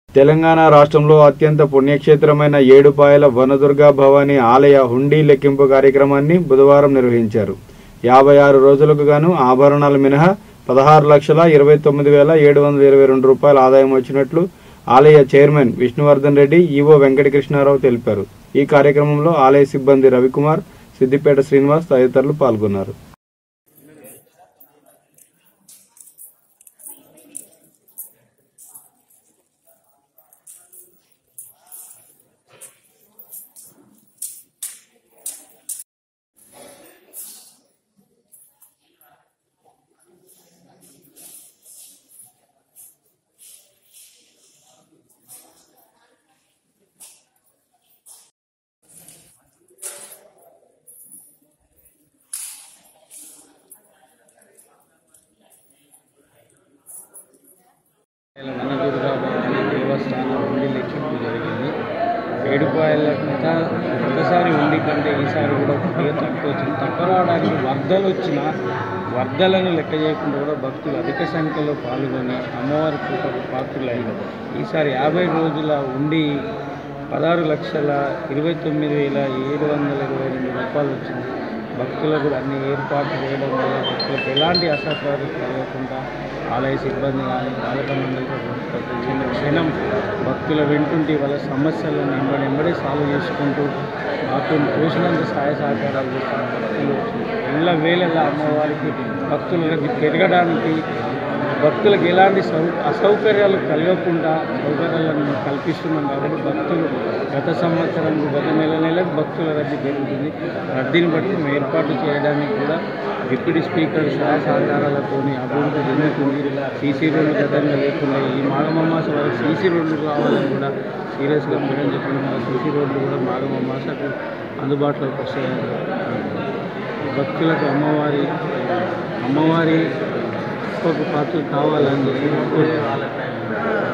తెలంగాణ రాష్ట్రంలో అత్యంత పుణ్యక్షేత్రమైన ఏడుపాయల వనదుర్గా భవానీ ఆలయ హుండీ లెక్కింపు కార్యక్రమాన్ని బుధవారం నిర్వహించారు యాభై ఆరు రోజులకు గాను ఆభరణాలు మినహా పదహారు లక్షల ఇరవై తొమ్మిది వేల ఏడు వందల ఇరవై రెండు రూపాయల ఆదాయం వచ్చినట్లు ఆలయ చైర్మన్ విష్ణువర్ధన్ రెడ్డి ఈవో వెంకటకృష్ణారావు తెలిపారు ఈ కార్యక్రమంలో ఆలయ సిబ్బంది రవికుమార్ సిద్దిపేట శ్రీనివాస్ తదితరులు పాల్గొన్నారు వనదుర్గా భవాని దేవస్థానం ఉండి లెక్కింపు జరిగింది ఏడుపాయల గత గతసారి ఉండి కంటే ఈసారి కూడా కొద్దిగా తక్కువ వచ్చింది తక్కువ రావడానికి వరదలు వచ్చిన వరదలను లెక్క చేయకుండా కూడా భక్తులు అధిక సంఖ్యలో పాల్గొని అమ్మవారి కృపకు పాత్రులైనారు ఈసారి యాభై రోజుల ఉండి పదహారు లక్షల ఇరవై తొమ్మిది వేల ఏడు వందల ఇరవై రెండు రూపాయలు వచ్చింది భక్తులకు కూడా అన్ని ఏర్పాట్లు చేయడం వల్ల భక్తులకు ఎలాంటి అసౌకర్యం కలగకుండా ఆలయ సిబ్బంది కానీ పాలక మండలి ప్రతి చిన్న క్షణం భక్తుల వింటుంటే వాళ్ళ సమస్యలను ఎంబడి ఎంబడి సాల్వ్ చేసుకుంటూ భక్తులు చూసినంత సహాయ సహకారాలు చేస్తున్న భక్తులు ఇళ్ళ వేళలా అమ్మవారికి భక్తుల రద్దీ పెరగడానికి భక్తులకు ఎలాంటి సౌ అసౌకర్యాలు కలగకుండా సౌకర్యాలను కల్పిస్తున్నాం కాబట్టి భక్తులు గత సంవత్సరం గత నెల నెలకు భక్తుల రద్దీ పెరుగుతుంది రద్దీని బట్టి మేము ఏర్పాటు చేయడానికి కూడా డిప్యూటీ స్పీకర్ సహాయ సహకారాలతోని అభివృద్ధి చెందుతుంది సీసీ రోడ్లు గతంగా లేకుండా ఈ మాఘమాస వరకు సీసీ రోడ్లు కావాలని కూడా సీరియస్గా మేడం చెప్పిన సీసీ రోడ్లు కూడా మాఘమాసకు అందుబాటులోకి వస్తాయని భక్తులకు అమ్మవారి అమ్మవారి గొప్ప పాత్రలు కావాలని చెప్పి కోరుకుంటున్నాను.